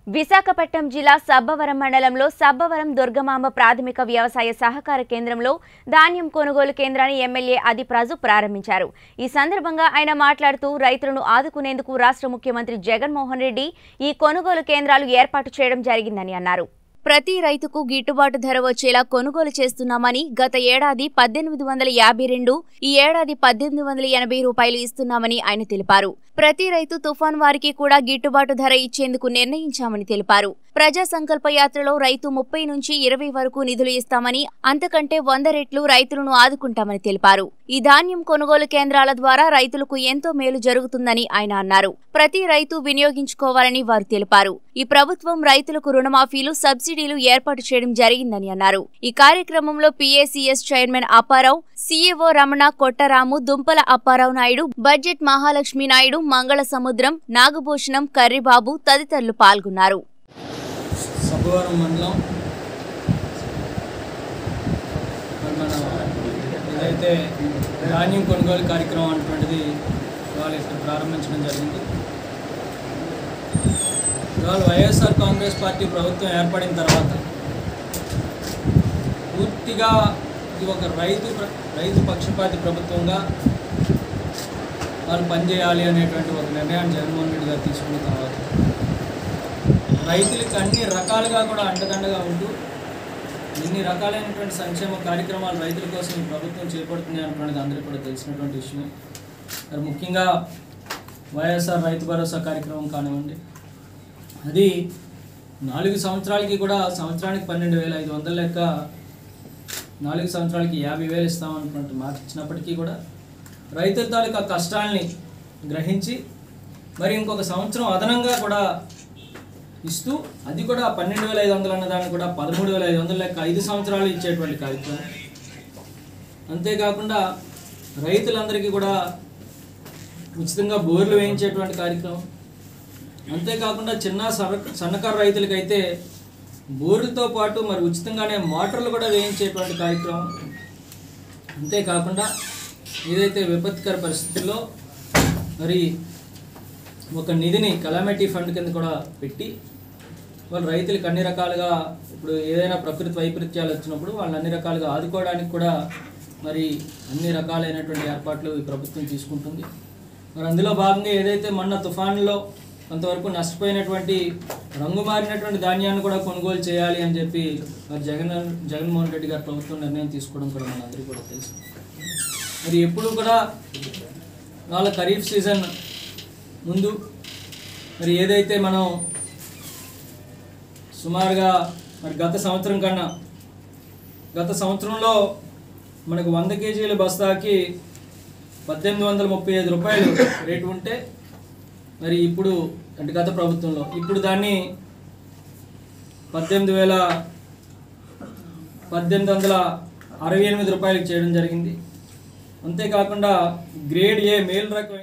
విశాఖపట్నం జిల్లా సబ్బవరం మండలంలో సబ్బవరం దుర్గమాంబ ప్రాథమిక వ్యవసాయ సహకార కేంద్రంలో ధాన్యం కొనుగోలు కేంద్రాన్ని ఎమ్మెల్యే అదిప్రాజు ప్రారంభించారు ఈ సందర్భంగా ఆయన మాట్లాడుతూ రైతులను ఆదుకునేందుకు రాష్ట్ర ముఖ్యమంత్రి జగన్మోహన్ రెడ్డి ఈ కొనుగోలు కేంద్రాలు ఏర్పాటు చేయడం జరిగిందని అన్నారు ప్రతి రైతుకు గిట్టుబాటు ధర వచ్చేలా కొనుగోలు చేస్తున్నామని గత ఏడాది పద్దెనిమిది వందల యాభై రెండు ఈ ఏడాది పద్దెనిమిది వందల ఎనభై రూపాయలు ఇస్తున్నామని ఆయన తెలిపారు ప్రతి రైతు తుఫాన్ వారికి కూడా గిట్టుబాటు ధర ఇచ్చేందుకు నిర్ణయించామని తెలిపారు ప్రజా సంకల్ప యాత్రలో రైతు ముప్పై నుంచి ఇరవై వరకు నిధులు ఇస్తామని అంతకంటే వంద రెట్లు రైతులను ఆదుకుంటామని తెలిపారు ఈ ధాన్యం కొనుగోలు కేంద్రాల ద్వారా రైతులకు ఎంతో మేలు జరుగుతుందని ఆయన అన్నారు ప్రతి రైతు వినియోగించుకోవాలని వారు తెలిపారు ఈ ప్రభుత్వం రైతులకు రుణమాఫీలు సబ్సిడీలు ఏర్పాటు చేయడం జరిగిందని అన్నారు ఈ కార్యక్రమంలో PACS chairman Apparao CEO Ramana Kottaramu Dumpala Apparao Naidu budget Mahalakshmi Naidu Mangala Samudram Nagabhushanam కర్రిబాబు తదితరులు పాల్గొన్నారు సబ్బవరం మండలం మరి మన ఏదైతే ధాన్యం కొనుగోలు కార్యక్రమం అటువంటిది ఇవాళ ఇక్కడ ప్రారంభించడం జరిగింది ఇవాళ వైఎస్ఆర్ కాంగ్రెస్ పార్టీ ప్రభుత్వం ఏర్పడిన తర్వాత పూర్తిగా ఇది ఒక రైతు ప్ర- రైతు పక్షపాతి ప్రభుత్వంగా వాళ్ళు పనిచేయాలి అనేటువంటి ఒక నిర్ణయాన్ని జగన్మోహన్ రెడ్డి గారు తీసుకున్న తర్వాత రైతులకు అన్ని రకాలుగా కూడా అండదండగా ఉంటూ ఇన్ని రకాలైనటువంటి సంక్షేమ కార్యక్రమాలు రైతుల కోసం ఈ ప్రభుత్వం చేపడుతుంది అనుకున్నది అందరికీ కూడా తెలిసినటువంటి విషయం మరి ముఖ్యంగా వైఎస్ఆర్ రైతు భరోసా కార్యక్రమం కానివ్వండి అది నాలుగు సంవత్సరాలకి కూడా సంవత్సరానికి పన్నెండు వేల ఐదు వందల లెక్క నాలుగు సంవత్సరాలకి యాభై వేలు ఇస్తామనుకున్నట్టు మాట ఇచ్చినప్పటికీ కూడా రైతుల తాలూకా కష్టాల్ని గ్రహించి మరి ఇంకొక సంవత్సరం అదనంగా కూడా ఇస్తూ అది కూడా పన్నెండు వేల ఐదు వందలు అన్నదాన్ని కూడా పదమూడు వేల ఐదు వందల లెక్క ఐదు సంవత్సరాలు ఇచ్చేటువంటి కార్యక్రమం అంతేకాకుండా రైతులందరికీ కూడా ఉచితంగా బోర్లు వేయించేటువంటి కార్యక్రమం అంతేకాకుండా చిన్న సర సన్నకారు రైతులకైతే బోర్లతో పాటు మరి ఉచితంగానే మోటార్లు కూడా వేయించేటువంటి కార్యక్రమం అంతేకాకుండా ఏదైతే విపత్కర పరిస్థితుల్లో మరి ఒక నిధిని కలామిటీ ఫండ్ కింద కూడా పెట్టి వాళ్ళు రైతులకు అన్ని రకాలుగా ఇప్పుడు ఏదైనా ప్రకృతి వైపరీత్యాలు వచ్చినప్పుడు వాళ్ళని అన్ని రకాలుగా ఆదుకోవడానికి కూడా మరి అన్ని రకాలైనటువంటి ఏర్పాట్లు ఈ ప్రభుత్వం తీసుకుంటుంది మరి అందులో భాగంగా ఏదైతే మొన్న తుఫానులో కొంతవరకు నష్టపోయినటువంటి రంగు మారినటువంటి ధాన్యాన్ని కూడా కొనుగోలు చేయాలి అని చెప్పి మరి జగన్ జగన్మోహన్ రెడ్డి గారు ప్రభుత్వం నిర్ణయం తీసుకోవడం కూడా మనందరికీ కూడా తెలుసు మరి ఎప్పుడు కూడా వాళ్ళ ఖరీఫ్ సీజన్ ముందు మరి ఏదైతే మనం సుమారుగా మరి గత సంవత్సరం కన్నా గత సంవత్సరంలో మనకు వంద కేజీల బస్తాకి పద్దెనిమిది వందల ముప్పై ఐదు రూపాయలు రేటు ఉంటే మరి ఇప్పుడు అంటే గత ప్రభుత్వంలో ఇప్పుడు దాన్ని పద్దెనిమిది వేల పద్దెనిమిది వందల అరవై ఎనిమిది రూపాయలకి చేయడం జరిగింది అంతేకాకుండా గ్రేడ్ ఏ మేల్ రకం